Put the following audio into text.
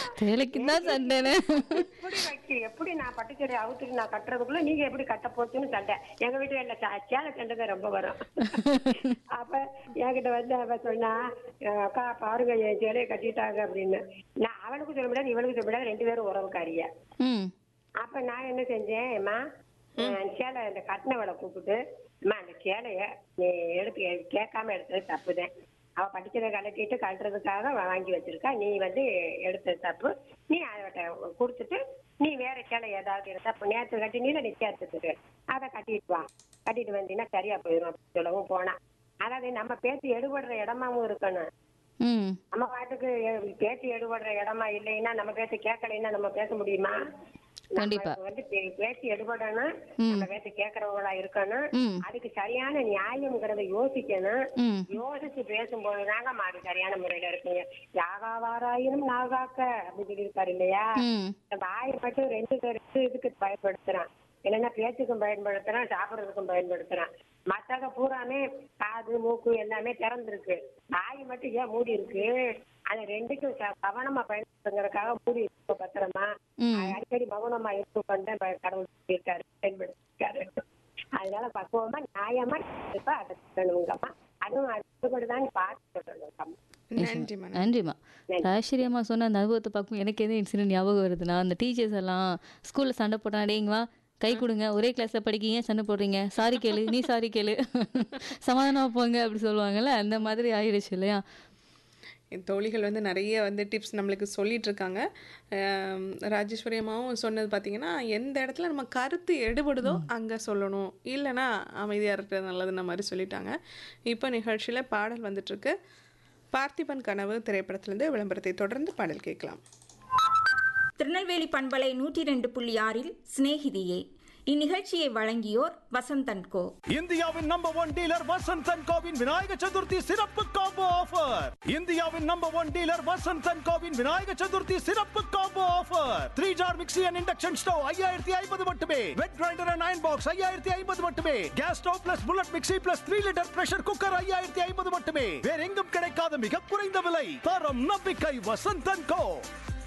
சேலைக்கு தான் சண்டைன்னு எப்படி வைக்க எப்படி நான் பட்டுச்சேரி அவுத்துட்டு நான் கட்டுறதுக்குள்ள நீங்க எப்படி கட்ட போச்சுன்னு சண்டை எங்க வீட்டுல இல்ல சே- சேலை சண்டை தான் ரொம்ப வரும் அப்ப என்கிட்ட வந்து அவ சொன்னா "அஹ் அக்கா பாருங்க என் சேலையை கட்டிட்டாங்க அப்படின்னு நான் அவளுக்கு சொல்ல முடியாது இவளுக்கு சொல்ல முடியாது ரெண்டு பேரும் உறவுக்காரிய ம் அப்ப நான் என்ன செஞ்சேன் அம்மா அஹ் சேலை இந்த கட்டினவளை கூப்பிட்டு அம்மா அந்த சேலைய நீ எடுத்து கேட்காம எடுத்தது தப்புதான் அவ படிச்சதை கலட்டிட்டு கட்டுறதுக்காக அவ வாங்கி வச்சிருக்கா நீ வந்து எடுத்தது தப்பு நீ அவட்ட கொடுத்துட்டு நீ வேற சேலை ஏதாவது இருந்தா இப்ப நேத்து கட்டினீல நிச்சயத்துக்கு அதை கட்டிட்டு வா கட்டிட்டு வந்தீங்கன்னா சரியா போயிடும் அப்படின்னு சொல்லவும் போனா அதாவது நம்ம பேசி எடுபடுற இடமாவும் இருக்கணும் ம் நம்ம பாட்டுக்கு எ- பேச்சு எடுபடுற இடமா இல்லைன்னா நம்ம பேச கேட்கலைன்னா நம்ம பேச முடியுமா கண்டிப்பா. நம்ம வந்து பே- பேச்சு எடுபடணும் நம்ம பேச்சு கேட்கறவங்களா இருக்கணும் ம். அதுக்கு சரியான நியாயம்ங்கிறத யோசிக்கணும் ம் யோசிச்சு பேசும்போது தாங்க மாறி சரியான முறையில இருக்குங்க யாகாவாராயினும் நாகாக்க அப்படின்னு சொல்லியிருக்காரு இல்லையா ம் இந்த வாயை மட்டும் ரெண்டு ரெண்டு இதுக்கு பயன்படுத்துறான் என்னன்னா பேச்சுக்கும் பயன்படுத்துறான் சாப்பிடுறதுக்கும் பயன்படுத்துறான் மத்தத பூராமே காது மூக்கு எல்லாமே திறந்திருக்கு வாய் மட்டும் ஏன் மூடி இருக்கு அது ரெண்டுக்கும் க- கவனமா பயன்படுத்துங்கிறதுக்காக மூடி இருக்கு பத்திரமா ம். அது அடிக்கடி மௌனமா இருக்கு கொண்டு கடவுள் சொல்லியிருக்காரு பயன்படுத்திருக்காரு அதனால பக்குவமா நியாயமா இருப்பா அதை சொல்லணுங்கம்மா அதுவும் அதுபடிதான் பார்த்து சொல்லணுங்கம்மா நன்றிம்மா நன்றிம்மா ராஜஸ்ரீயம்மா சொன்ன அந்த அனுபவத்தை பார்க்கும் எனக்கு எது இன்சிடென்ட் ஞாபகம் வருதுன்னா அந்த டீச்சர்ஸ் எல்லாம் ஸ்கூலில் சண்டை போட்டா டேங்க வா கை கொடுங்க ஒரே கிளாஸில் படிக்கீங்க சண்டை போடுறீங்க சாரி கேளு நீ சாரி கேளு சமாதானமா போங்க அப்படி சொல்லுவாங்கல்ல அந்த மாதிரி ஆயிடுச்சு இல்லையா என் தோழிகள் வந்து நிறைய வந்து டிப்ஸ் நம்மளுக்கு சொல்லிட்டு இருக்காங்க ஆம், ராஜேஸ்வரி அம்மாவும் சொன்னது பார்த்தீங்கன்னா எந்த இடத்துல நம்ம கருத்து எடுபடுதோ அங்கே சொல்லணும் இல்லைன்னா அமைதியாக இருக்கிறது நல்லதுன்ன மாதிரி சொல்லிட்டாங்க இப்போ நிகழ்ச்சியில் பாடல் வந்துட்டுருக்கு பார்த்திபன் கனவு திரைப்படத்திலேருந்து விளம்பரத்தை தொடர்ந்து பாடல் கேட்கலாம் திருநெல்வேலி பண்பலை நூற்றி ரெண்டு புள்ளி ஆறில் சிநேகிதியே இந்நிகழ்ச்சியை வழங்கியோர் வசந்தன் கோ இந்தியாவின் number one dealer Vasanth and கோவின் விநாயக சதுர்த்தி சிறப்பு காம்போ ஆஃபர் இந்தியாவின் number one dealer Vasanth and கோவின் விநாயக சதுர்த்தி சிறப்பு combo offer three jar mixie and induction stove ஐயாயிரத்தி ஐம்பது மட்டுமே wet grinder and iron box ஐயாயிரத்தி ஐம்பது மட்டுமே gas stove plus bullet mixie plus three litre pressure cooker ஐயாயிரத்தி ஐம்பது மட்டுமே வேற எங்கும் கிடைக்காத மிக குறைந்த விலை தரம் நம்பிக்கை வசந்த் அண்ட் கோ